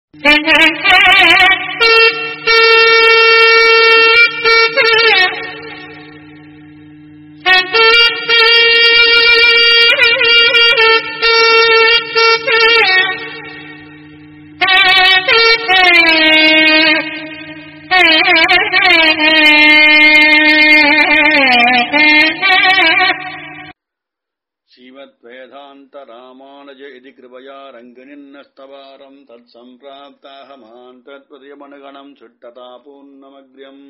श्रीमद्वेदान्तरामानुज इति कृपया रङ्गिनिन्नस्तवारम् तत्सम्प्राप्ताहमान् तत्त्वदयमनुगणम् सुट्टता पूर्णमग्र्यम्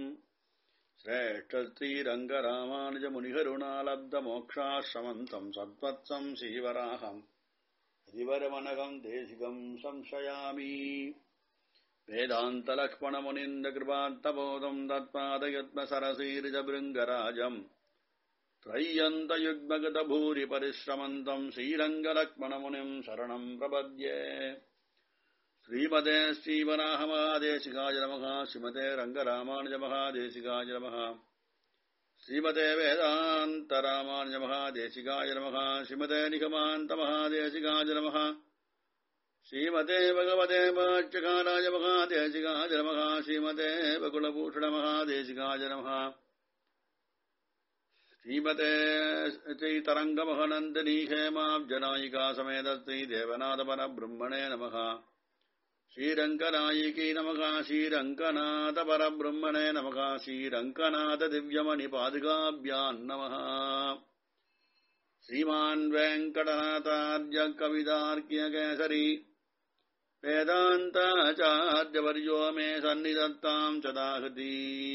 श्रेष्ठश्रीरङ्गरामानुजमुनिकरुणालब्धमोक्षाश्रमन्तम् सत्त्वत्सम् श्रीवराहम् हरिवरमनघम् देशिकम् संशयामि वेदान्तलक्ष्मणमुनिन्दकृपात्तबोधम् तत्पादयत्नसरसीरिजभृङ्गराजम् त्रय्यन्तयुग्मगतभूरि परिश्रमन्तम् श्रीरङ्गलक्ष्मणमुनिम् शरणम् प्रपद्ये श्रीमते श्रीवराहमहादेशिकाय नमः श्रीमते रङ्गरामानुजमहादेशिकाय नमः श्रीमते वेदान्तरामानुजमहादेशिकाय नमः श्रीमते निगमान्तमहादेशिकाय नमः श्रीमते भगवते वाच्यकालाय महादेशिकाय नमः श्रीमते बकुलभूषणमहादेशिकाय नमः श्रीमते श्रीतरङ्गमहनन्दिनी हेमाब्जनायिका समेत श्रीदेवनाथपरब्रह्मणे नमः श्रीरङ्गनायिकी नमः श्रीरङ्गनाथपरब्रह्मणे नमः श्रीरङ्गनाथदिव्यमणिपादुकाभ्याम् नमः श्रीमान् वेङ्कटनाथार्य कवितार्क्यकेसरी वेदान्ताचार्यवर्यो मे सन्निधत्ताम् सदाहृति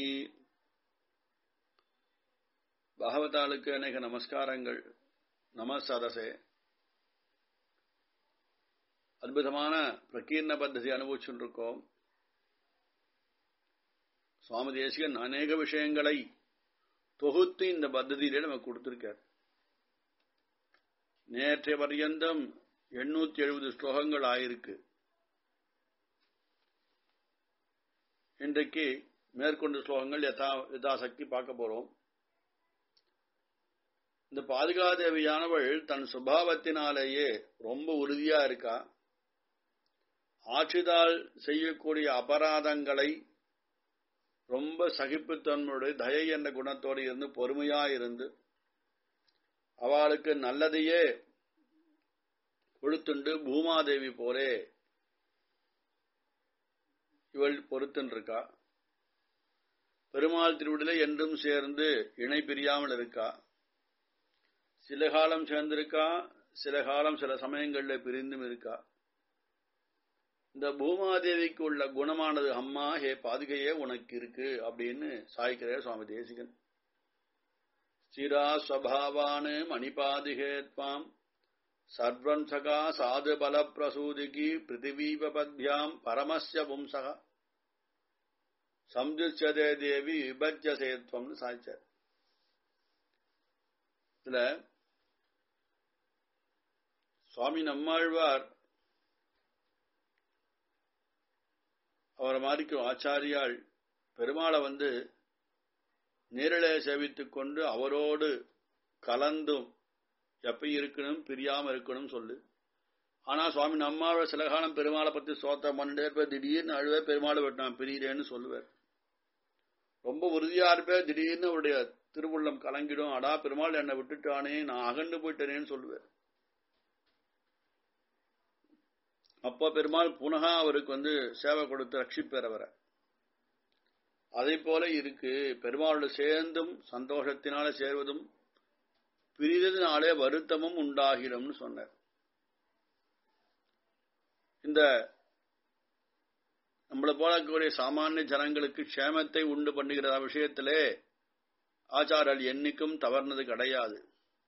பாகவதாளுக்கு அநேக நமஸ்காரங்கள் நமசதசே அற்புதமான பிரகீர்ண பத்ததி அனுபவிச்சுருக்கோம் சுவாமி தேசிகன் அநேக விஷயங்களை தொகுத்து இந்த பத்ததியிலே நமக்கு கொடுத்திருக்கார் நேற்றைய பர்யந்தம் எண்ணூத்தி எழுபது ஸ்லோகங்கள் ஆயிருக்கு இன்றைக்கு மேற்கொண்ட ஸ்லோகங்கள் யதா யதாசக்தி பார்க்க போறோம் இந்த பாதுகாதேவியானவள் தன் சுபாவத்தினாலேயே ரொம்ப உறுதியா இருக்கா ஆட்சிதால் செய்யக்கூடிய அபராதங்களை ரொம்ப சகிப்புத்தன்மையுடைய தயை என்ற குணத்தோடு இருந்து பொறுமையா இருந்து அவளுக்கு நல்லதையே கொடுத்துண்டு பூமாதேவி போலே இவள் பொறுத்துன்னு பெருமாள் திருவிடலை என்றும் சேர்ந்து இணை பிரியாமல் இருக்கா சில காலம் சேர்ந்திருக்கா சில காலம் சில சமயங்கள்ல பிரிந்தும் இருக்கா இந்த பூமாதேவிக்கு உள்ள குணமானது அம்மா ஹே பாதுகையே உனக்கு இருக்கு அப்படின்னு சாய்க்கிறார் சுவாமி தேசிகன் ஸ்திரா ஸ்வபாவானு மணிபாதிகேத்வாம் சர்வம் சகா சாது பல பிரசூதிகி பிருத்திவீபத்யாம் பரமஸ்ய பும்சகா சம்ஜுச்சதே தேவி விபஜ்யசேத்வம்னு சாய்ச்சார் இதுல சுவாமி நம்மாழ்வார் அவரை மாதிரிக்கும் ஆச்சாரியால் பெருமாளை வந்து நேரிலே சேவித்துக் கொண்டு அவரோடு கலந்தும் எப்ப இருக்கணும் பிரியாம இருக்கணும் சொல்லு ஆனா சுவாமி நம்மாழ்வார் சில காலம் பெருமாளை பத்தி சோத்திரம் பண்ணிட்டே இருப்பார் திடீர்னு அழுவே பெருமாளை விட்டான் பிரியிறேன்னு சொல்லுவார் ரொம்ப உறுதியா இருப்பேன் திடீர்னு அவருடைய திருவுள்ளம் கலங்கிடும் அடா பெருமாள் என்னை விட்டுட்டானே நான் அகண்டு போயிட்டேனேன்னு சொல்லுவார் அப்போ பெருமாள் புனகா அவருக்கு வந்து சேவை கொடுத்து ரட்சிப்பேர் அவரை அதை போல இருக்கு பெருமாளோட சேர்ந்தும் சந்தோஷத்தினால சேர்வதும் பிரிததினாலே வருத்தமும் உண்டாகிடும்னு சொன்னார் இந்த நம்மளை போலக்கூடிய சாமானிய ஜனங்களுக்கு க்ஷேமத்தை உண்டு பண்ணுகிற விஷயத்திலே ஆச்சாரல் என்னைக்கும் தவறுனது கிடையாது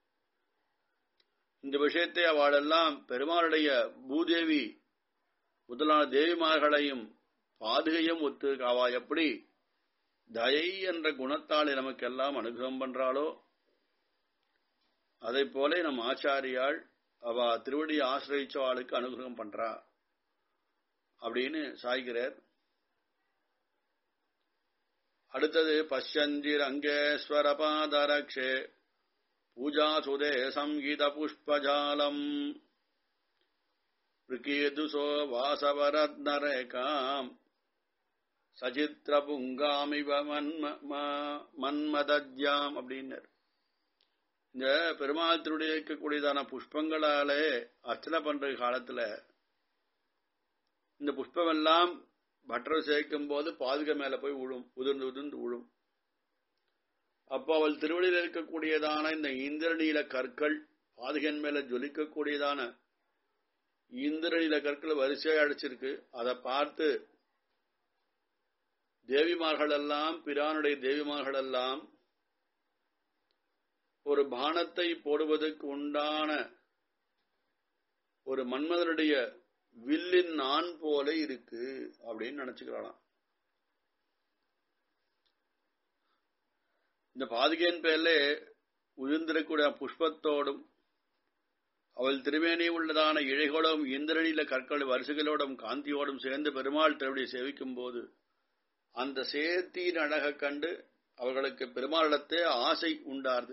இந்த விஷயத்தை அவளெல்லாம் பெருமாளுடைய பூதேவி முதலான தேவிமார்களையும் பாதுகையும் ஒத்து அவா எப்படி தயை என்ற குணத்தால் நமக்கெல்லாம் அனுகிரகம் பண்றாளோ அதை போல நம் ஆச்சாரியாள் அவ திருவடி ஆசிரியச்ச ஆளுக்கு அனுகிரகம் பண்றா அப்படின்னு சாய்கிறார் அடுத்தது பஷ்யந்திர் அங்கேஸ்வர பாதரக்ஷே பூஜா சுதே சங்கீத புஷ்பஜாலம் ऋकेदुसो वासवरत्नरेखाम् சசித்திரபுங்காமிவ மன்ம மன்மதஜாம் அப்படின்னர் இந்த பெருமாள் திருடைய இருக்கக்கூடியதான புஷ்பங்களாலே அர்ச்சனை பண்ற காலத்துல இந்த புஷ்பம் எல்லாம் பட்டர் சேர்க்கும் போது பாதுகை மேல போய் விழும் உதிர்ந்து உதிர்ந்து விழும் அப்போ அவள் திருவடியில் இருக்கக்கூடியதான இந்த இந்திரநீல கற்கள் பாதுகன் மேல ஜொலிக்கக்கூடியதான இந்திரநீல கற்கள் வரிசையா அடிச்சிருக்கு அதை பார்த்து தேவிமார்கள் எல்லாம் பிரானுடைய தேவிமார்கள் எல்லாம் ஒரு பானத்தை போடுவதற்கு உண்டான ஒரு மன்மதனுடைய வில்லின் நான் போல இருக்கு அப்படின்னு நினைச்சுக்கிறாளாம் இந்த பாதுகையின் பேர்ல உயர்ந்திருக்கூடிய புஷ்பத்தோடும் அவள் திருமேனி உள்ளதான இழைகளோடும் இந்திரனில கற்கள் வரிசைகளோடும் காந்தியோடும் சேர்ந்து பெருமாள் திருவடியை சேவிக்கும் போது அந்த சேர்த்தியின் அழக கண்டு அவர்களுக்கு பெருமாளிடத்தே ஆசை உண்டார்து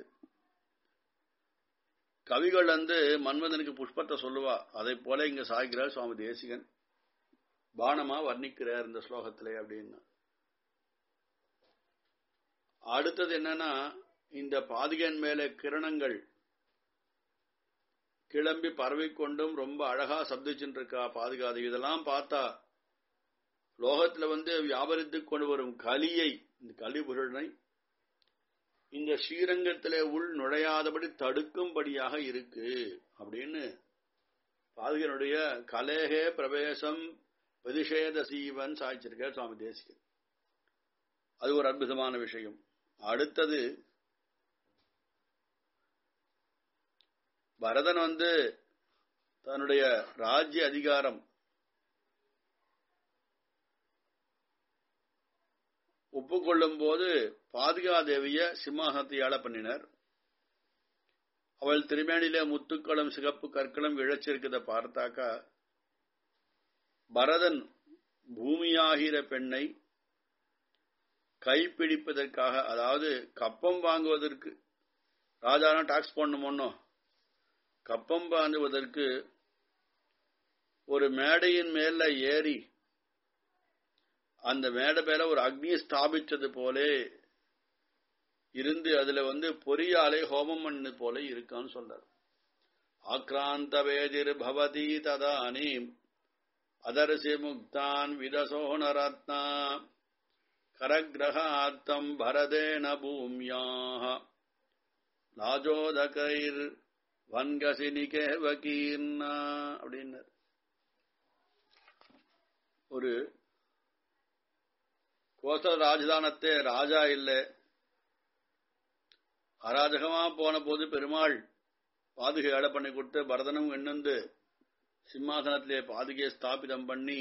கவிகள் வந்து மன்மதனுக்கு புஷ்பத்தை சொல்லுவா அதை போல இங்க சாய்கிறார் சுவாமி தேசிகன் பானமா வர்ணிக்கிறார் இந்த ஸ்லோகத்திலே அப்படின்னு அடுத்தது என்னன்னா இந்த பாதிகன் மேல கிரணங்கள் கிளம்பி பரவிக்கொண்டும் ரொம்ப அழகா சப்திச்சுட்டு இருக்கா பாதுகாது இதெல்லாம் பார்த்தா லோகத்துல வந்து வியாபரித்து கொண்டு வரும் கலியை இந்த கலிபுரனை இந்த ஸ்ரீரங்கத்திலே உள் நுழையாதபடி தடுக்கும்படியாக இருக்கு அப்படின்னு பாதுகனுடைய கலேகே பிரவேசம் பிரதிஷேத சீவன் சாய்ச்சிருக்க சுவாமி தேசிகன் அது ஒரு அற்புதமான விஷயம் அடுத்தது பரதன் வந்து தன்னுடைய ராஜ்ய அதிகாரம் ஒப்புக்கொள்ளும் போது பாதுகாதேவிய சிம்மாசனத்தை ஆள பண்ணினர் அவள் திருமேனிலே முத்துக்களும் சிகப்பு கற்களும் இழைச்சிருக்கிறத பார்த்தாக்கா பரதன் பூமியாகிற பெண்ணை கைப்பிடிப்பதற்காக அதாவது கப்பம் வாங்குவதற்கு ராஜானா டாக்ஸ் பண்ணுமோன்னோ கப்பம் வாங்குவதற்கு ஒரு மேடையின் மேல ஏறி அந்த மேடை மேல ஒரு அக்னியை ஸ்தாபிச்சது போலே இருந்து அதுல வந்து பொறியாலே ஹோமம் பண்ணது போல இருக்கான்னு சொல்றார் ஆக்ராந்த வேதிர் பவதி ததானீம் அதர்சி முக்தான் விதசோனரத்னா கரகிரகார்த்தம் பரதேன பூமியாக லாஜோதகைர் வன்கசி நிகேவகீர்னா அப்படின்னார் ஒரு கோசல ராஜதானத்தே ராஜா இல்லை அராஜகமா போன போது பெருமாள் பாதுகை ஏழை பண்ணி கொடுத்து பரதனும் எண்ணந்து சிம்மாசனத்திலே பாதுகையை ஸ்தாபிதம் பண்ணி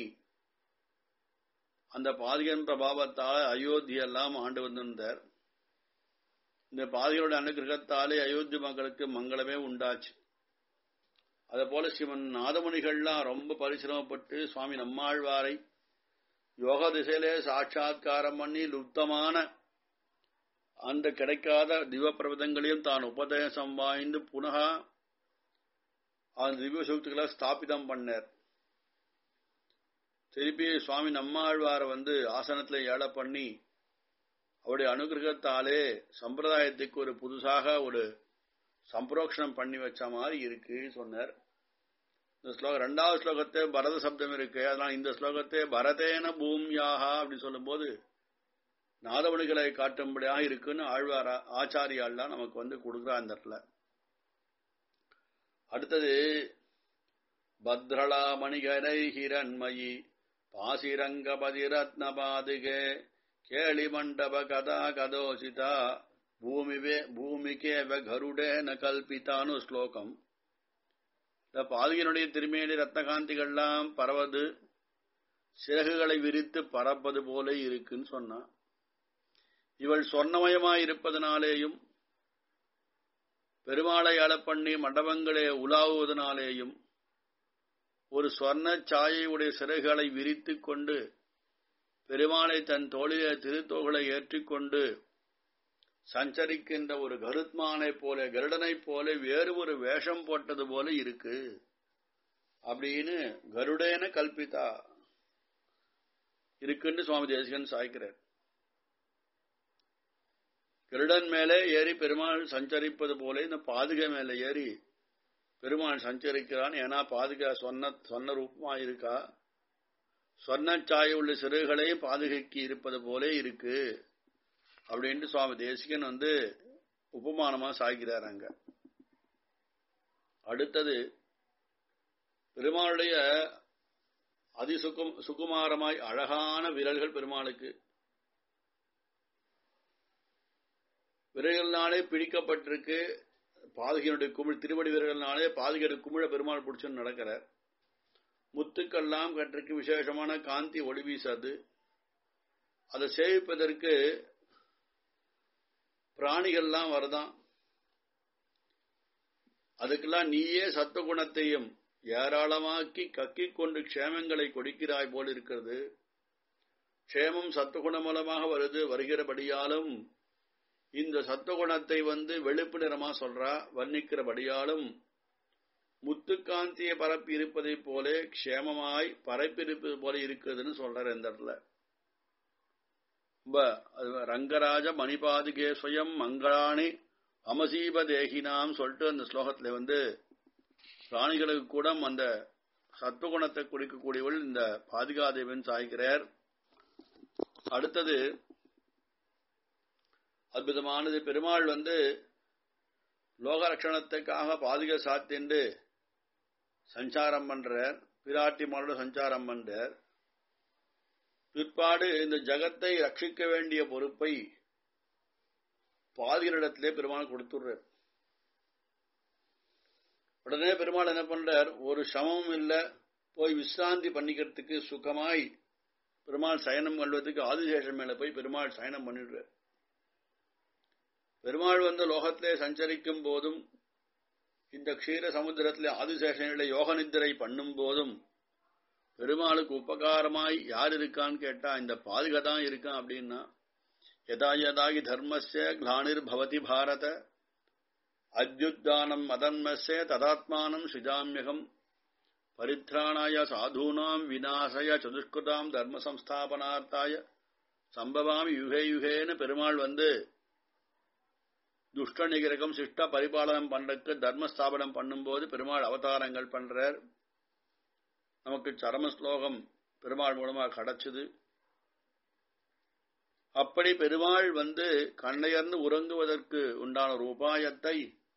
அந்த பாதுகன் பிரபாவத்தால் அயோத்தியெல்லாம் ஆண்டு வந்திருந்தார் இந்த பாதுகையோட அனுகிரகத்தாலே அயோத்தி மக்களுக்கு மங்களமே உண்டாச்சு அதே போல சிவன் நாதமுனிகள்லாம் ரொம்ப பரிசிரமப்பட்டு சுவாமி நம்மாழ்வாரை யோக திசையிலே சாட்சா்காரம் பண்ணி லுப்தமான அந்த கிடைக்காத திவ பிரபதங்களையும் தான் உபதேசம் வாய்ந்து புனக அந்த திவ்ய சக்திகளை ஸ்தாபிதம் பண்ணார் திருப்பி சுவாமி நம்மாழ்வாரை வந்து ஆசனத்துல ஏழை பண்ணி அவருடைய அனுகிரகத்தாலே சம்பிரதாயத்துக்கு ஒரு புதுசாக ஒரு சம்பரோக்ஷணம் பண்ணி வச்ச மாதிரி இருக்கு சொன்னார் இந்த ஸ்லோகம் ரெண்டாவது ஸ்லோகத்தை பரத சப்தம் இருக்கு அதனால இந்த ஸ்லோகத்தை பரதேன பூமியாக அப்படின்னு சொல்லும்போது நாதவணிகளை காட்டும்படியாக இருக்குன்னு ஆழ்வார ஆச்சாரியாள்லாம் நமக்கு வந்து கொடுக்குறா இந்த இடத்துல அடுத்தது பத்ரளா மணிகரை ஹிரண்மயி பாசிரங்கபதி ரத்ன பாதுகே கேளி மண்டப கதா கதோசிதா பூமிவே பூமிக்கேவ கருடேன கல்பித்தானு ஸ்லோகம் இந்த பாதுகையினுடைய திருமேனி ரத்னகாந்திகள்லாம் பரவது சிறகுகளை விரித்து பறப்பது போல இருக்குன்னு சொன்னான் இவள் சொர்ணமயமாய் இருப்பதனாலேயும் பெருமாளை அளப்பண்ணி மண்டபங்களே உலாவுவதனாலேயும் ஒரு சொர்ண சாயையுடைய சிறகுகளை விரித்து கொண்டு பெருமாளை தன் தோளிலே திருத்தோகளை ஏற்றிக்கொண்டு சஞ்சரிக்கின்ற ஒரு கருத்மானை போல கருடனைப் போல வேறு ஒரு வேஷம் போட்டது போல இருக்கு அப்படின்னு கருடேன கல்பிதா இருக்குன்னு சுவாமி தேசிகன் சாய்க்கிறார் கருடன் மேலே ஏறி பெருமாள் சஞ்சரிப்பது போல இந்த பாதுகை மேலே ஏறி பெருமாள் சஞ்சரிக்கிறான் ஏன்னா பாதுகா சொன்ன சொன்ன ரூபமா இருக்கா சொன்ன சாய உள்ள சிறுகளையும் பாதுகைக்கு இருப்பது போலே இருக்கு அப்படின்ட்டு சுவாமி தேசிகன் வந்து உபமானமா சாய்கிறார் அங்க அடுத்தது பெருமாளுடைய அதிசுகம் சுகுமாரமாய் அழகான விரல்கள் பெருமாளுக்கு விரல்கள்னாலே பிடிக்கப்பட்டிருக்கு பாதகையினுடைய குமிழ் திருவடி வீரர்கள்னாலே பாதகையுடைய குமிழ பெருமாள் பிடிச்சுன்னு நடக்கிறார் முத்துக்கெல்லாம் கற்றிருக்கு விசேஷமான காந்தி ஒளி வீசாது அதை சேவிப்பதற்கு பிராணிகள்லாம் வருதான் அதுக்கெல்லாம் நீயே சத்துவகுணத்தையும் ஏராளமாக்கி கக்கிக் கொண்டு க்ஷேமங்களை கொடுக்கிறாய் போல் இருக்கிறது க்ஷேமம் சத்துவகுண மூலமாக வருது வருகிறபடியாலும் இந்த சத்துவகுணத்தை வந்து வெளுப்பு நிறமா சொல்றா வர்ணிக்கிறபடியாலும் முத்துக்காந்தியை பரப்பி இருப்பதைப் போல க்ஷேமமாய் பரப்பிருப்பது போல இருக்கிறதுன்னு சொல்றார் இந்த இடத்துல ரங்கராஜ மணிபாதுகே ஸ்வயம் மங்களானி அமசீப தேகினாம் சொல்லிட்டு அந்த ஸ்லோகத்துல வந்து பிராணிகளுக்கு கூட அந்த சத்துவகுணத்தை குடிக்கக்கூடியவள் இந்த பாதுகாதேவன் சாய்க்கிறார் அடுத்தது அற்புதமானது பெருமாள் வந்து லோகரட்சணத்துக்காக பாதுகா சாத்திண்டு சஞ்சாரம் பண்றார் பிராட்டி மலோட சஞ்சாரம் பண்றார் பிற்பாடு இந்த ஜகத்தை ரட்சிக்க வேண்டிய பொறுப்பை பாதிகளிடத்திலே பெருமாள் கொடுத்துடுறார் உடனே பெருமாள் என்ன பண்றார் ஒரு சமமும் இல்ல போய் விசிராந்தி பண்ணிக்கிறதுக்கு சுகமாய் பெருமாள் சயனம் கொள்வதற்கு ஆதிசேஷன் மேல போய் பெருமாள் சயனம் பண்ணிடுறார் பெருமாள் வந்து லோகத்திலே சஞ்சரிக்கும் போதும் இந்த க்ஷீர சமுத்திரத்திலே ஆதிசேஷனிலே யோக நித்திரை பண்ணும் போதும் பெருமாளுக்கு உபகாரமாய் யார் இருக்கான்னு கேட்டா இந்த பாதுகா தான் இருக்கான் அப்படின்னா யதா யதாகி தர்மஸ்ய கிளானிர் பவதி பாரத அத்யுத்தானம் மதன்மஸ்ய ததாத்மானம் சுஜாமியகம் பரித்ராணாய சாதூனாம் விநாசய சதுஷ்கிருதாம் தர்ம சம்ஸ்தாபனார்த்தாய சம்பவாமி யுகே யுகேன்னு பெருமாள் வந்து துஷ்ட நிகிரகம் சிஷ்ட பரிபாலனம் பண்றதுக்கு தர்மஸ்தாபனம் பண்ணும்போது பெருமாள் அவதாரங்கள் பண்றார் நமக்கு சரம ஸ்லோகம் பெருமாள் மூலமா கிடைச்சது அப்படி பெருமாள் வந்து கண்ணையர்ந்து உறங்குவதற்கு உண்டான ஒரு உபாயத்தை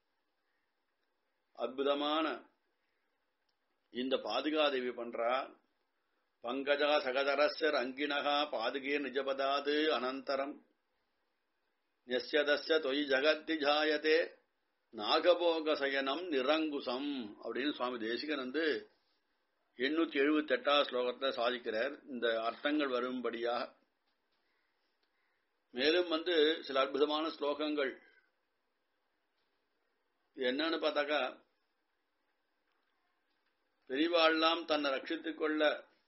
அற்புதமான இந்த பாதுகாதேவி பண்றா பங்கஜா சகதரஸ்யர் அங்கினகா பாதுகே நிஜபதாது அனந்தரம் நெஸ்யதஸ்ய தொய் ஜகத்தி ஜாயத்தே நாகபோகசயனம் நிரங்குசம் அப்படின்னு சுவாமி தேசிகன் வந்து எண்ணூத்தி எழுபத்தி எட்டாவது ஸ்லோகத்தை சாதிக்கிறார் இந்த அர்த்தங்கள் வரும்படியாக மேலும் வந்து சில அற்புதமான ஸ்லோகங்கள் என்னன்னு பார்த்தாக்கா பெரிவாள்லாம் தன்னை ரட்சித்துக் கொள்ள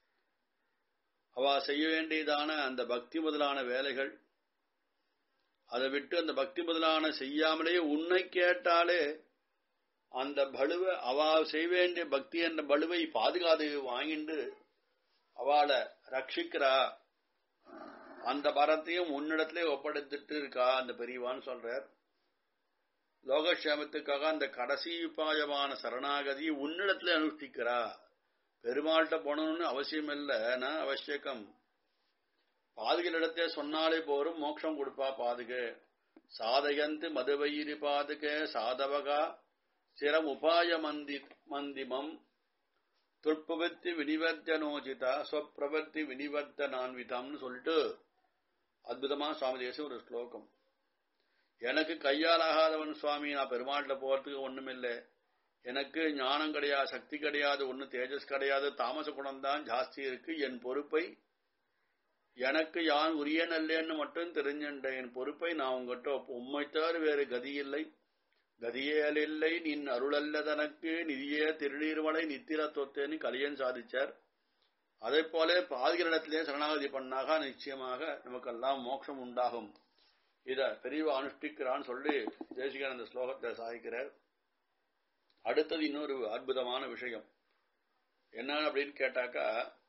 அவ செய்ய வேண்டியதான அந்த பக்தி முதலான வேலைகள் அதை விட்டு அந்த பக்தி முதலான செய்யாமலே உன்னை கேட்டாலே அந்த பலுவை அவ செய்ய வேண்டிய பக்தி என்ற பலுவை பாதுகாத்து வாங்கிண்டு அவளை ரட்சிக்கிறா அந்த பரத்தையும் உன்னிடத்திலே ஒப்படைத்துட்டு இருக்கா அந்த பெரியவான்னு சொல்றார் லோகக்ஷேமத்துக்காக அந்த கடைசி உபாயமான சரணாகதி உன்னிடத்துல அனுஷ்டிக்கிறா பெருமாள்கிட்ட போனோம்னு அவசியம் இல்லைன்னா அவசியக்கம் பாதுகளிடத்தே சொன்னாலே போரும் மோட்சம் கொடுப்பா பாதுகை சாதகந்து மதுவயிரி பாதுகை சாதவகா சிரம் உபாய மந்தி மந்திமம் துற்பவத்தி வினிவர்த்தனோஜிதா ஸ்வப்பிரவர்த்தி வினிவர்த்தனான்விதம்னு சொல்லிட்டு அற்புதமா சுவாமி தேசம் ஒரு ஸ்லோகம் எனக்கு கையால் ஆகாதவன் சுவாமி நான் பெருமாள்கிட்ட போறதுக்கு ஒண்ணுமில்லை எனக்கு ஞானம் கிடையாது சக்தி கிடையாது ஒன்னு தேஜஸ் கிடையாது தாமச குணம் தான் ஜாஸ்தி இருக்கு என் பொறுப்பை எனக்கு யான் உரிய நல்லேன்னு மட்டும் தெரிஞ்சுட்ட என் பொறுப்பை நான் உங்ககிட்ட உண்மைத்தார் வேறு கதி இல்லை கதியேல் இல்லை நின் அருளல்ல தனக்கு நிதியே திருநீர்மலை நித்திர தொத்தேன்னு கலியன் சாதிச்சார் அதே போல பாதிகளிடத்திலே சரணாகதி பண்ணாக நிச்சயமாக நமக்கெல்லாம் மோட்சம் உண்டாகும் இத பெரியவா அனுஷ்டிக்கிறான்னு சொல்லி தேசிகன் அந்த ஸ்லோகத்தை சாதிக்கிறார் அடுத்தது இன்னொரு அற்புதமான விஷயம் என்ன அப்படின்னு கேட்டாக்கா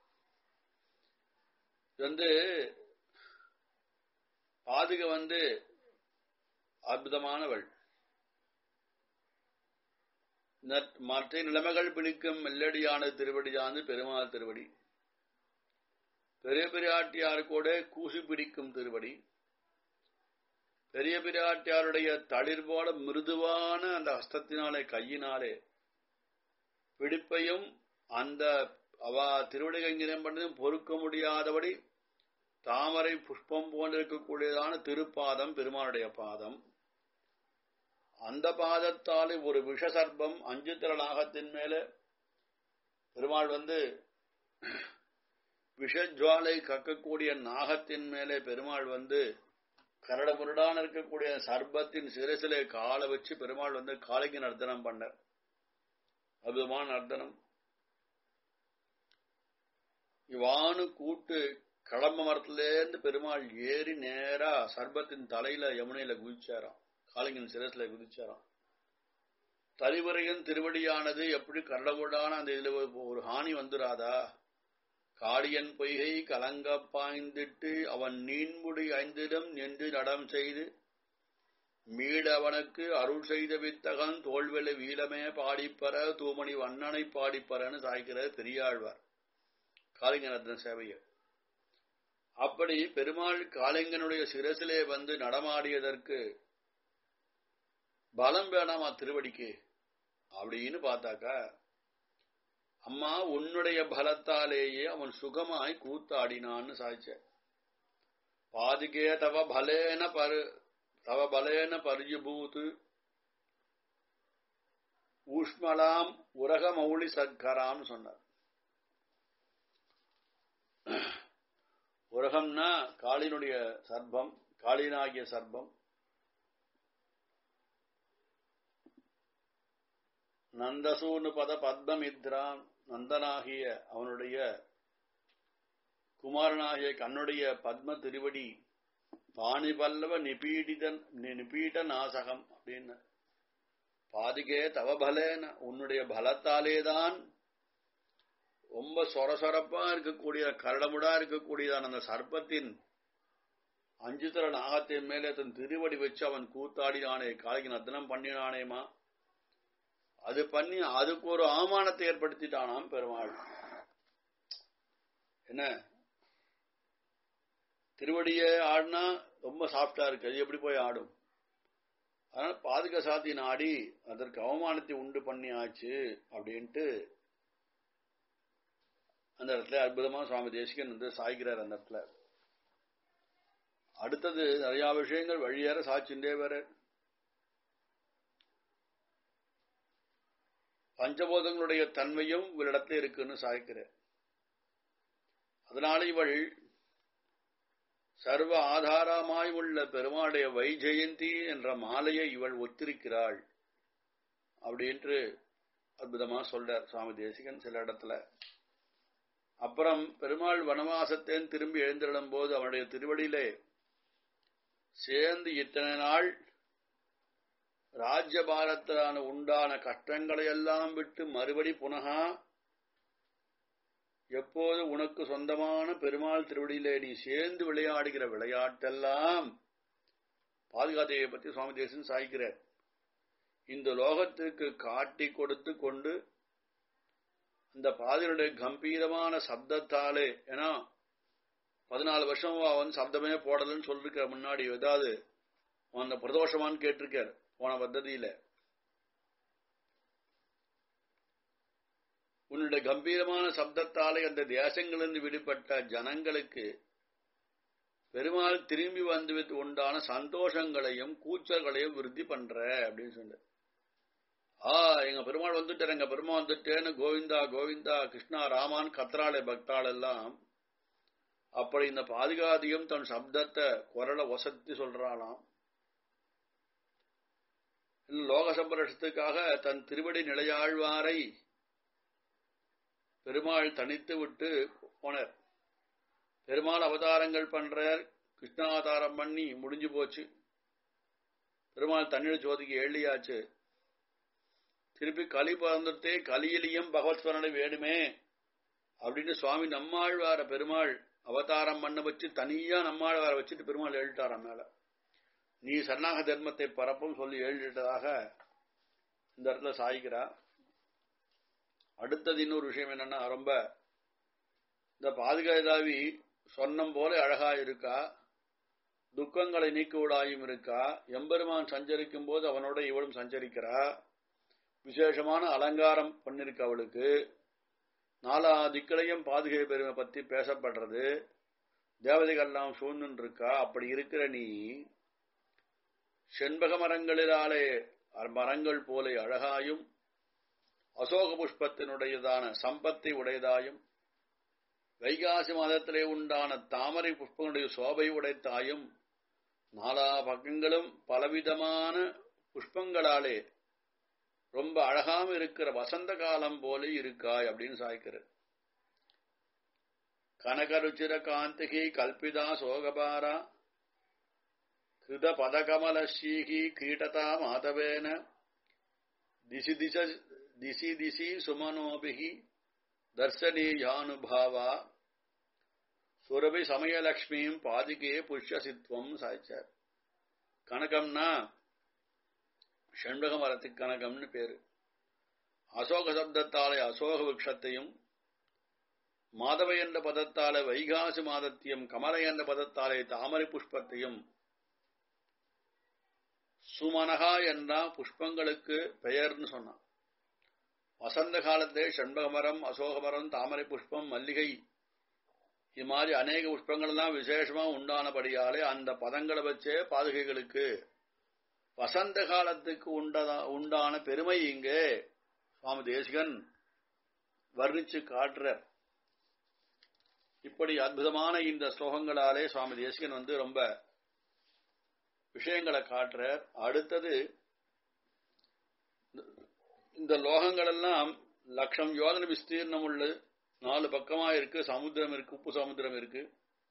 இது வந்து பாதுக வந்து அற்புதமானவள் மற்ற நிலைமைகள் பிடிக்கும் மெல்லடியான திருவடியானது பெருமாள் திருவடி பெரிய பிராட்டியார் கூட கூசி பிடிக்கும் திருவடி பெரிய பிராட்டியாருடைய தளிர் போல மிருதுவான அந்த ஹஸ்தத்தினாலே கையினாலே பிடிப்பையும் அந்த அவ திருவடிகங்கிரம் பண்ணதும் பொறுக்க முடியாதபடி தாமரை புஷ்பம் போன்றிருக்கக்கூடியதான திருப்பாதம் பெருமானுடைய பாதம் அந்த பாதத்தாலே ஒரு விஷசர்ப்பம் அஞ்சு திரளாகத்தின் மேல பெருமாள் வந்து விஷஜுவாலை கக்கக்கூடிய நாகத்தின் மேலே பெருமாள் வந்து கரட முரடான இருக்கக்கூடிய சர்பத்தின் சிரசிலே காலை வச்சு பெருமாள் வந்து காலைக்கு நர்த்தனம் பண்ணார் அற்புதமான நர்த்தனம் இவானு கூட்டு கடம்ப மரத்திலேருந்து பெருமாள் ஏறி நேரா சர்பத்தின் தலையில யமுனையில குதிச்சாராம் காளிங்கின் சிரஸ்ல குதிச்சாராம் தலைவரையின் திருவடியானது எப்படி கடவுடான அந்த இதுல ஒரு ஹானி வந்துராதா காளியன் பொய்கை கலங்க பாய்ந்திட்டு அவன் நீன்முடி ஐந்திடம் நின்று நடம் செய்து மீடவனுக்கு அருள் செய்த வித்தகன் தோல்வெளி வீலமே பாடிப்பற தூமணி வண்ணனை பாடிப்பறன்னு சாய்க்கிறது பெரியாழ்வார் காளிங்கரத்ன சேவையை அப்படி பெருமாள் காளிங்கனுடைய சிரசிலே வந்து நடமாடியதற்கு பலம் வேணாமா திருவடிக்கு அப்படின்னு பார்த்தாக்கா அம்மா உன்னுடைய பலத்தாலேயே அவன் சுகமாய் கூத்தாடினான்னு சாய்ச்ச பாதிகே தவ பலேன பரு தவ பலேன பரிஜபூத்து ஊஷ்மலாம் உரக மௌளி சத்கரான்னு சொன்னார் உரகம்னா காளினுடைய சர்ப்பம் காளினாகிய சர்ப்பம் நந்தசூனு பத பத்மமித்ரான் நந்தனாகிய அவனுடைய குமாரனாகிய கண்ணுடைய பத்ம திருவடி பாணிபல்லவ நிபீடிதன் நிபீட நாசகம் அப்படின்னு பாதிகே தவ பலேன உன்னுடைய பலத்தாலேதான் ரொம்ப சொரசொரப்பா இருக்கக்கூடிய கரடமுடா இருக்கக்கூடியதான அந்த சர்ப்பத்தின் அஞ்சு தர நாகத்தின் மேலே தன் திருவடி வச்சு அவன் கூத்தாடினானே காலைக்கு நத்தனம் பண்ணினானேமா அது பண்ணி அதுக்கு ஒரு அவமானத்தை ஏற்படுத்திட்டானாம் பெருமாள் என்ன திருவடியே ஆடினா ரொம்ப சாஃப்டா இருக்கு அது எப்படி போய் ஆடும் அதனால பாதுக சாத்தின் ஆடி அதற்கு அவமானத்தை உண்டு பண்ணி ஆச்சு அப்படின்ட்டு அந்த இடத்துல அற்புதமா சுவாமி தேசிகன் வந்து சாய்கிறார் அந்த இடத்துல அடுத்தது நிறைய விஷயங்கள் வழியேற சாட்சிண்டே வேற பஞ்சபோதங்களுடைய தன்மையும் இவரிடத்துல இருக்குன்னு சாய்க்கிற அதனால இவள் சர்வ ஆதாரமாய் உள்ள பெருமாளுடைய வைஜெயந்தி என்ற மாலையை இவள் ஒத்திருக்கிறாள் அப்படின்ட்டு அற்புதமா சொல்றார் சுவாமி தேசிகன் சில இடத்துல அப்புறம் பெருமாள் வனவாசத்தேன் திரும்பி எழுந்திடும் போது அவனுடைய திருவடியிலே சேர்ந்து இத்தனை நாள் ராஜ்யபாரத்திலான உண்டான கஷ்டங்களை எல்லாம் விட்டு மறுபடி புனகா எப்போது உனக்கு சொந்தமான பெருமாள் திருவடியிலே நீ சேர்ந்து விளையாடுகிற விளையாட்டெல்லாம் பாதுகாத்தையை பற்றி சுவாமி தேசன் சாய்க்கிறார் இந்த லோகத்திற்கு காட்டி கொடுத்து கொண்டு இந்த பாதியுடைய கம்பீரமான சப்தத்தாலே ஏன்னா பதினாலு வருஷம் அவன் சப்தமே போடலன்னு சொல்லிருக்க முன்னாடி ஏதாவது அந்த பிரதோஷமான்னு கேட்டிருக்கார் போன பத்ததியில உன்னுடைய கம்பீரமான சப்தத்தாலே அந்த தேசங்களிலிருந்து விடுபட்ட ஜனங்களுக்கு பெருமாள் திரும்பி வந்து உண்டான சந்தோஷங்களையும் கூச்சல்களையும் விருத்தி பண்ற அப்படின்னு சொன்ன ஆ எங்க பெருமாள் வந்துட்டார் எங்க பெருமாள் வந்துட்டேன்னு கோவிந்தா கோவிந்தா கிருஷ்ணா ராமான் கத்ராலே பக்தாள் எல்லாம் அப்படி இந்த பாதுகாதியும் தன் சப்தத்தை குரலை வசத்தி சொல்றாளாம் லோக சம்பரஷத்துக்காக தன் திருவடி நிலையாழ்வாரை பெருமாள் தனித்து விட்டு போனார் பெருமாள் அவதாரங்கள் பண்றார் கிருஷ்ணாவதாரம் பண்ணி முடிஞ்சு போச்சு பெருமாள் தண்ணீர் ஜோதிக்கு ஏழியாச்சு திருப்பி கலி பிறந்துட்டே கலியிலையும் பகவத் ஸ்மரணை வேணுமே அப்படின்னு சுவாமி நம்மாழ்வார பெருமாள் அவதாரம் பண்ண வச்சு தனியா நம்மாழ்வார வச்சுட்டு பெருமாள் எழுட்டாராம் மேல நீ சரணாக தர்மத்தை பரப்பும் சொல்லி எழுதிட்டதாக இந்த இடத்துல சாய்க்கிறா அடுத்தது இன்னொரு விஷயம் என்னன்னா ரொம்ப இந்த பாதுகாதாவி சொன்னம் போல அழகா இருக்கா துக்கங்களை நீக்குவடாயும் இருக்கா எம்பெருமான் சஞ்சரிக்கும் போது அவனோட இவளும் சஞ்சரிக்கிறா விசேஷமான அலங்காரம் பண்ணிருக்க அவளுக்கு நாலா திக்களையும் பாதுகை பெருமை பத்தி பேசப்படுறது தேவதைகள்லாம் சூழ்ந்து இருக்கா அப்படி இருக்கிற நீ செண்பக மரங்களிலாலே மரங்கள் போல அழகாயும் அசோக புஷ்பத்தினுடையதான சம்பத்தை உடையதாயும் வைகாசி மாதத்திலே உண்டான தாமரை புஷ்பங்களுடைய சோபை உடைத்தாயும் நாலா பக்கங்களும் பலவிதமான புஷ்பங்களாலே ரொம்ப அழகாம இருக்கிற வசந்த காலம் போல இருக்காய் அப்படின்னு சாய்க்கிறார் கனகருச்சிர காந்திகி கல்பிதா சோகபாரா கிருத பதகமலீகி கீட்டதா மாதவேன திசி திச திசி திசி சுமனோபிகி தர்சனீயானுபாவா சுரபி சமயலக்ஷ்மியும் பாதிகே புஷ்யசித்வம் சாய்ச்சார் கனகம்னா ஷண்பக மரத்துக்கு கனகம்னு பேரு அசோக சப்தத்தாலே அசோக விக்ஷத்தையும் மாதவ என்ற பதத்தாலே வைகாசி மாதத்தையும் கமலை என்ற பதத்தாலே தாமரை புஷ்பத்தையும் சுமனகா என்ற புஷ்பங்களுக்கு பெயர்னு சொன்னான் வசந்த காலத்திலே ஷண்பக மரம் அசோக மரம் தாமரை புஷ்பம் மல்லிகை இது மாதிரி அநேக புஷ்பங்கள் எல்லாம் விசேஷமா உண்டானபடியாலே அந்த பதங்களை வச்சே பாதுகைகளுக்கு வசந்த காலத்துக்கு உண்டதா உண்டான பெருமை இங்கே சுவாமி தேசிகன் வர்ணிச்சு காட்டுறார் இப்படி அற்புதமான இந்த ஸ்லோகங்களாலே சுவாமி தேசிகன் வந்து ரொம்ப விஷயங்களை காட்டுறார் அடுத்தது இந்த லோகங்கள் எல்லாம் லட்சம் யோஜன விஸ்தீர்ணம் உள்ள நாலு பக்கமா இருக்கு சமுத்திரம் இருக்கு உப்பு சமுத்திரம் இருக்கு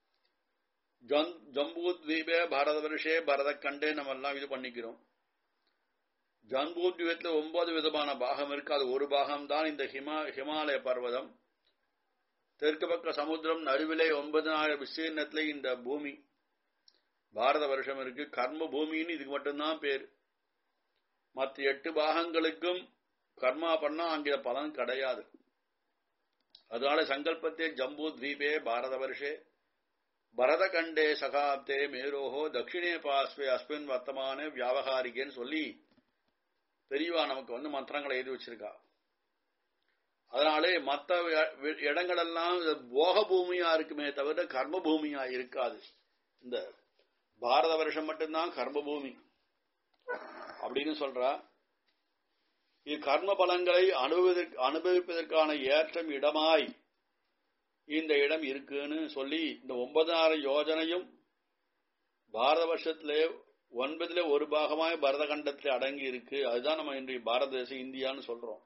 ஜம்பூத்வீபே பாரத வருஷே பரத கண்டே நம்ம எல்லாம் இது பண்ணிக்கிறோம் ஜம்பூத்வீபத்துல ஒன்பது விதமான பாகம் இருக்கு அது ஒரு பாகம் தான் இந்த ஹிமா ஹிமாலய பர்வதம் தெற்கு பக்க சமுத்திரம் நடுவிலே ஒன்பதனாயிரம் விஸ்தீர்ணத்துல இந்த பூமி பாரத வருஷம் இருக்கு கர்ம பூமின்னு இதுக்கு மட்டும்தான் பேர் மற்ற எட்டு பாகங்களுக்கும் கர்மா பண்ணா அங்கே பலன் கிடையாது அதனால சங்கல்பத்தே ஜம்பூ தீபே பாரத வருஷே பரத கண்டே சகாப்தே மேரோஹோ தட்சிணே பாஸ்வே அஸ்மின் வர்த்தமான வியாபகாரிகேன்னு சொல்லி பெரியவா நமக்கு வந்து மந்திரங்களை எழுதி வச்சிருக்கா அதனாலே மற்ற இடங்களெல்லாம் போக பூமியா இருக்குமே தவிர கர்ம பூமியா இருக்காது இந்த பாரத வருஷம் மட்டும்தான் கர்ம பூமி அப்படின்னு சொல்றா இது கர்ம பலன்களை அனுபவிப்பதற்கான ஏற்றம் இடமாய் இந்த இடம் இருக்குன்னு சொல்லி இந்த ஒன்பதாயிரம் யோஜனையும் பாரத வருஷத்திலே ஒன்பதுல ஒரு பாகமாய் பரத கண்டத்தில் அடங்கி இருக்கு அதுதான் நம்ம இன்றைய பாரத தேசம் இந்தியான்னு சொல்றோம்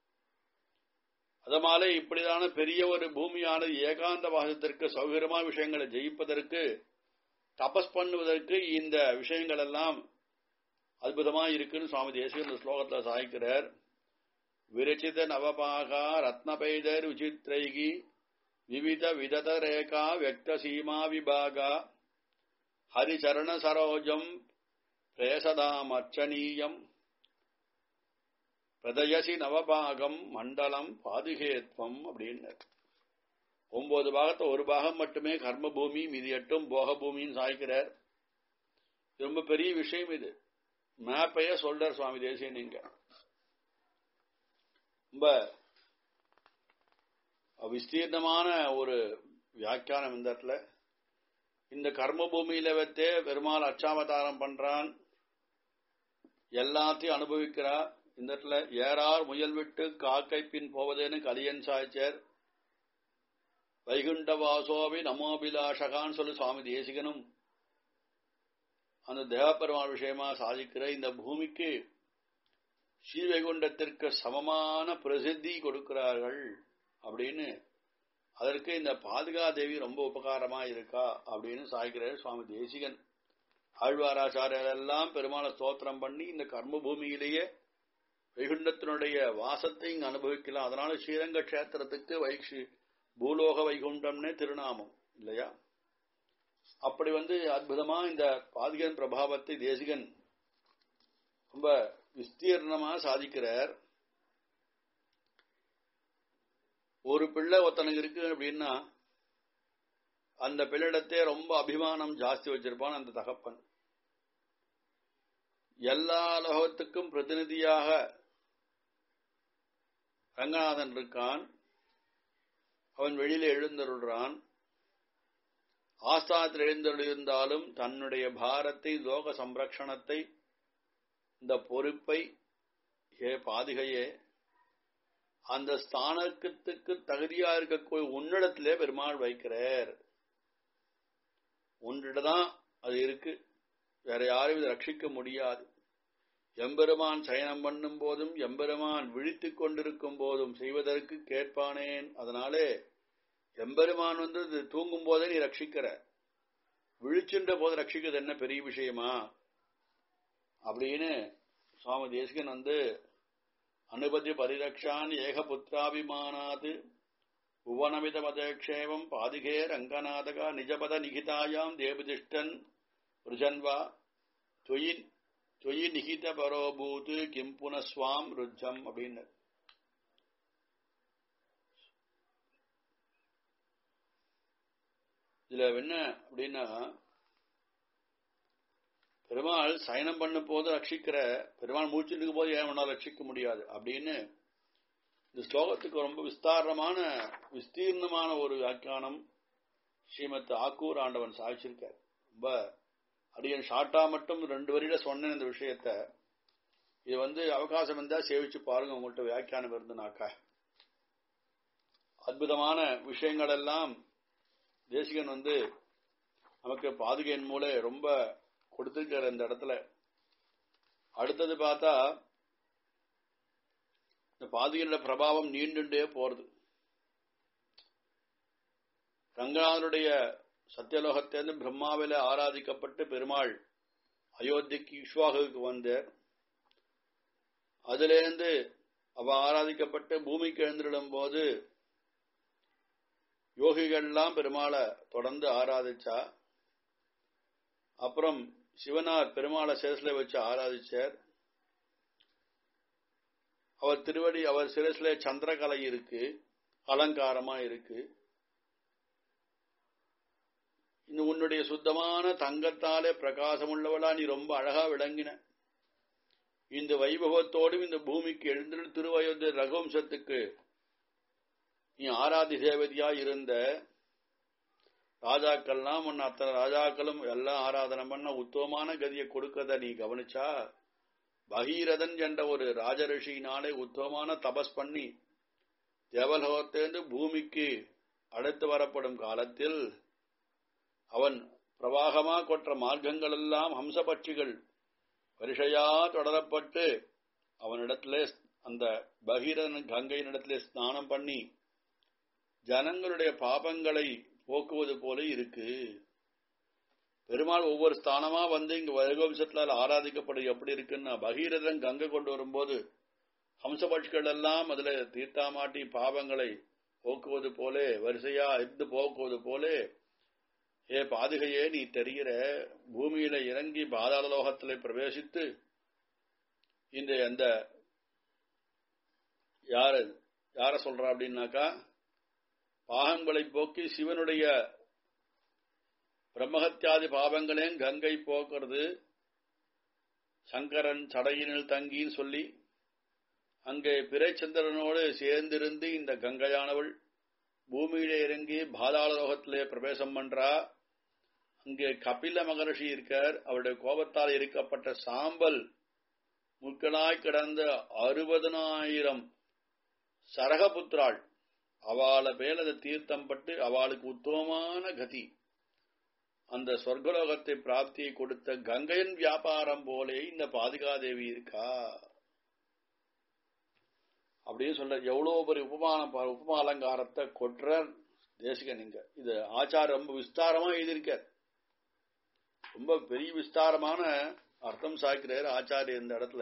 அதனால இப்படிதான பெரிய ஒரு பூமியானது ஏகாந்த வாசத்திற்கு சௌகரியமான விஷயங்களை ஜெயிப்பதற்கு தபஸ் பண்ணுவதற்கு இந்த விஷயங்கள் எல்லாம் அற்புதமா இருக்குன்னு சுவாமி தேசிய இந்த ஸ்லோகத்துல சாய்க்கிறார் விரச்சித நவபாகா ரத்னபைதர் விசித்ரைகி விவித விதத ரேகா வியக்த சீமா விபாகா ஹரிச்சரண சரோஜம் பிரேசதாம் அர்ச்சனீயம் பிரதயசி நவபாகம் மண்டலம் பாதுகேத்வம் அப்படின்னு ஒன்பது பாகத்தை ஒரு பாகம் மட்டுமே கர்ம பூமி மீதி எட்டும் போக பூமின்னு சாய்க்கிறார் ரொம்ப பெரிய விஷயம் இது மேப்பைய சொல்றார் சுவாமி தேசியன் நீங்க ரொம்ப விஸ்தீர்ணமான ஒரு வியாக்கியானம் இந்த இடத்துல இந்த கர்ம பூமியில வைத்தே பெருமாள் அச்சாவதாரம் பண்றான் எல்லாத்தையும் அனுபவிக்கிறா இந்த இடத்துல ஏறார் முயல் விட்டு காக்கை பின் போவதேன்னு கலியன் சாய்ச்சர் வைகுண்ட வாசோபி நமோபிலாஷகான்னு சொல்லி சுவாமி தேசிகனும் அந்த தேவப்பெருமாள் விஷயமா சாதிக்கிற இந்த பூமிக்கு ஸ்ரீவைகுண்டத்திற்கு சமமான பிரசித்தி கொடுக்கிறார்கள் அப்படின்னு அதற்கு இந்த பாதுகா தேவி ரொம்ப உபகாரமா இருக்கா அப்படின்னு சாய்க்கிறார் சுவாமி தேசிகன் ஆழ்வாராச்சாரியர் எல்லாம் பெருமாளை ஸ்தோத்திரம் பண்ணி இந்த கர்ம பூமியிலேயே வைகுண்டத்தினுடைய வாசத்தை இங்கு அனுபவிக்கலாம் அதனால ஸ்ரீரங்க கஷேத்திரத்துக்கு வைஷி பூலோக வைகுண்டம்னே திருநாமம் இல்லையா அப்படி வந்து அற்புதமா இந்த பாதிகன் பிரபாவத்தை தேசிகன் ரொம்ப விஸ்தீர்ணமா சாதிக்கிறார் ஒரு பிள்ளை ஒருத்தனுக்கு இருக்கு அப்படின்னா அந்த பிள்ளையிடத்தே ரொம்ப அபிமானம் ஜாஸ்தி வச்சிருப்பான் அந்த தகப்பன் எல்லா லோகத்துக்கும் பிரதிநிதியாக ரங்கநாதன் இருக்கான் அவன் வெளியில எழுந்தருள்றான் ஆஸ்தானத்தில் எழுந்தருளிருந்தாலும் தன்னுடைய பாரத்தை லோக சம்ரக்ஷணத்தை இந்த பொறுப்பை ஏ பாதிகையே அந்த ஸ்தானத்துக்கு தகுதியா இருக்கக்கூடிய உன்னிடத்திலே பெருமாள் வைக்கிறார் உன்னிடதான் அது இருக்கு வேற யாரும் இதை ரட்சிக்க முடியாது எம்பெருமான் சயனம் பண்ணும் போதும் எம்பெருமான் விழித்துக் கொண்டிருக்கும் போதும் செய்வதற்கு கேட்பானேன் அதனாலே எம்பெருமான் வந்து இது தூங்கும் போதே நீ ரட்சிக்கிற விழிச்சுன்ற போது ரட்சிக்கிறது என்ன பெரிய விஷயமா அப்படின்னு சுவாமி தேசிகன் வந்து அனுபதி பரிரக்ஷான் ஏகபுத்திராபிமானாத் புவனமித மதேக்ஷேமம் பாதிகே ரங்கநாதகா நிஜபத நிகிதாயாம் தேவதிஷ்டன் ருஜன்வா தொயி தொயி நிகித பரோபூத் கிம் புனஸ்வாம் ருஜம் அப்படின்னு இதுல என்ன அப்படின்னா பெருமாள் சயனம் பண்ணும் போது ரட்சிக்கிற பெருமாள் மூச்சுட்டு இருக்கும் போது ஏன் வேணாலும் ரட்சிக்க முடியாது அப்படின்னு இந்த ஸ்லோகத்துக்கு ரொம்ப விஸ்தாரணமான விஸ்தீர்ணமான ஒரு வியாக்கியானம் ஸ்ரீமத் ஆக்கூர் ஆண்டவன் சாதிச்சிருக்கார் ரொம்ப அடியன் ஷார்ட்டா மட்டும் ரெண்டு வரியில சொன்னேன் இந்த விஷயத்த இது வந்து அவகாசம் இருந்தா சேவிச்சு பாருங்க உங்கள்கிட்ட வியாக்கியானம் இருந்துனாக்கா அற்புதமான விஷயங்கள் எல்லாம் தேசிகன் வந்து நமக்கு பாதுகையின் மூல ரொம்ப கொடுத்திருக்காரு இந்த இடத்துல அடுத்தது பார்த்தா இந்த பாதுகையோட பிரபாவம் நீண்டுண்டே போறது ரங்கநாதனுடைய சத்தியலோகத்திலிருந்து பிரம்மாவில ஆராதிக்கப்பட்டு பெருமாள் அயோத்திக்கு இஷ்வாகுக்கு வந்தார் அதிலிருந்து அவ ஆராதிக்கப்பட்டு பூமிக்கு எழுந்திடும் போது யோகிகள்லாம் பெருமாளை தொடர்ந்து ஆராதிச்சா அப்புறம் சிவனார் பெருமாளை சிரசில வச்சு ஆராதிச்சார் அவர் திருவடி அவர் சிரசில சந்திரகலை இருக்கு அலங்காரமா இருக்கு இந்த உன்னுடைய சுத்தமான தங்கத்தாலே பிரகாசம் உள்ளவளா நீ ரொம்ப அழகா விளங்கின இந்த வைபவத்தோடும் இந்த பூமிக்கு எழுந்து திருவயோத்திய ரகுவம்சத்துக்கு நீ ஆராதி தேவதியா இருந்த ராஜாக்கள்லாம் உன்னை அத்தனை ராஜாக்களும் எல்லாம் ஆராதனை பண்ண உத்தமமான கதியை கொடுக்கறத நீ கவனிச்சா பகீரதன் என்ற ஒரு ராஜரிஷியினாலே உத்தமமான தபஸ் பண்ணி தேவலோகத்திலிருந்து பூமிக்கு அடுத்து வரப்படும் காலத்தில் அவன் பிரவாகமா கொற்ற மார்க்கங்கள் எல்லாம் ஹம்சபட்சிகள் வரிசையா தொடரப்பட்டு அவனிடத்திலே அந்த பகீரன் கங்கையினிடத்திலே ஸ்நானம் பண்ணி ஜனங்களுடைய பாபங்களை போக்குவது போல இருக்கு பெருமாள் ஒவ்வொரு ஸ்தானமா வந்து இங்க வைகவம்சத்துல ஆராதிக்கப்படும் எப்படி இருக்குன்னா பகீரதன் கங்கை கொண்டு வரும்போது ஹம்சபட்சிகள் எல்லாம் அதுல தீர்த்தாமாட்டி பாவங்களை போக்குவது போலே வரிசையா இருந்து போக்குவது போலே ஏ பாதுகையே நீ தெரிகிற பூமியில இறங்கி பாதாள லோகத்திலே பிரவேசித்து இந்த அந்த யார யார சொல்றா அப்படின்னாக்கா பாகங்களை போக்கி சிவனுடைய பிரம்மஹத்தியாதி பாவங்களையும் கங்கை போக்குறது சங்கரன் சடையினில் தங்கின்னு சொல்லி அங்கே பிறைச்சந்திரனோடு சேர்ந்திருந்து இந்த கங்கையானவள் பூமியிலே இறங்கி பாதாள லோகத்திலே பிரவேசம் பண்றா அங்கே கபில மகர்ஷி இருக்கார் அவருடைய கோபத்தால் இருக்கப்பட்ட சாம்பல் முக்களாய் கிடந்த அறுபதனாயிரம் சரகபுத்திராள் அவளை மேல அதை தீர்த்தம் பட்டு அவளுக்கு உத்தமமான கதி அந்த சொர்க்கலோகத்தை பிராப்தியை கொடுத்த கங்கையின் வியாபாரம் போலே இந்த பாதுகாதேவி இருக்கா அப்படின்னு சொல்ற எவ்வளவு பெரிய உபமானம் உபமா அலங்காரத்தை கொற்ற தேசிகன் இங்க இது ஆச்சாரம் ரொம்ப விஸ்தாரமா எழுதியிருக்கார் ரொம்ப பெரிய விஸ்தாரமான அர்த்தம் சாய்க்கிறார் ஆச்சாரியர் இந்த இடத்துல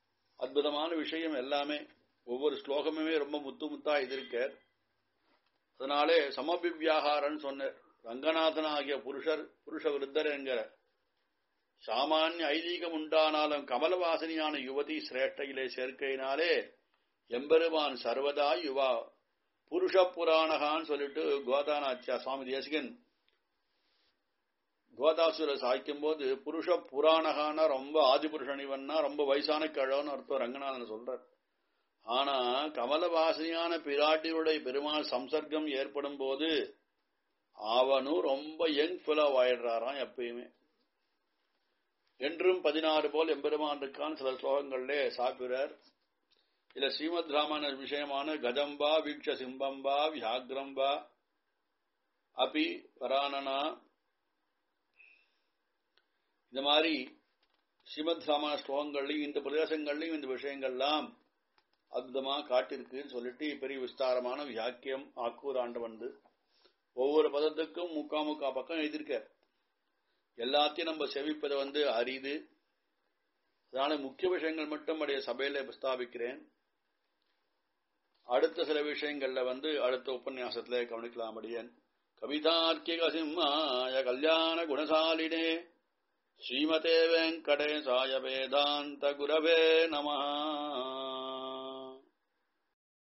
அற்புதமான விஷயம் எல்லாமே ஒவ்வொரு ஸ்லோகமுமே ரொம்ப முத்து முத்தா எழுதியிருக்கார் அதனாலே சமபிவியாகாரன் சொன்னார் ரங்கநாதன் ஆகிய புருஷர் புருஷ விருத்தர் என்கிற சாமானிய ஐதீகம் உண்டானாலும் கமலவாசனியான யுவதி சிரேஷ்டையிலே சேர்க்கையினாலே எம்பெருமான் சர்வதா யுவா புருஷ புராணகான்னு சொல்லிட்டு கோதானாச்சியா சுவாமி தேசிகன் கோதாசுர சாய்க்கும் போது புருஷ புராணகான ரொம்ப ஆதிபுருஷனிவன்னா ரொம்ப வயசான கிழவன்னு அர்த்தம் ரங்கநாதன் சொல்றார் ஆனா கமலவாசனியான பிராட்டியுடைய பெருமாள் சம்சர்க்கம் ஏற்படும் போது அவனும் ரொம்ப யங் ஃபெலோ ஆயிடுறாராம் எப்பயுமே என்றும் பதினாறு போல் எம்பெருமான் இருக்கான் சில ஸ்லோகங்களிலே சாப்பிடுறார் இதுல ஸ்ரீமத் ராமாயண விஷயமான கதம்பா வீக்ஷ சிம்பம்பா வியாகிரம்பா அபி வரானனா இந்த மாதிரி ஸ்ரீமத் ராமாயண ஸ்லோகங்கள்லையும் இந்த பிரதேசங்கள்லையும் இந்த விஷயங்கள்லாம் அற்புதமா காட்டிருக்குன்னு சொல்லிட்டு பெரிய விஸ்தாரமான வியாக்கியம் ஆக்கூர் ஆண்டு வந்து ஒவ்வொரு பதத்துக்கும் முக்கா முக்கா பக்கம் எழுதியிருக்க எல்லாத்தையும் நம்ம செவிப்பதை வந்து அரிது அதனால முக்கிய விஷயங்கள் மட்டும் அடைய சபையில பிரஸ்தாபிக்கிறேன் அடுத்த சில விஷயங்கள்ல வந்து அடுத்த உபன்யாசத்துல கவனிக்கலாம் அடியன் கவிதார்க்கிக சிம்மாய கல்யாண குணசாலினே ஸ்ரீமதே வெங்கடேசாய வேதாந்த குரவே நம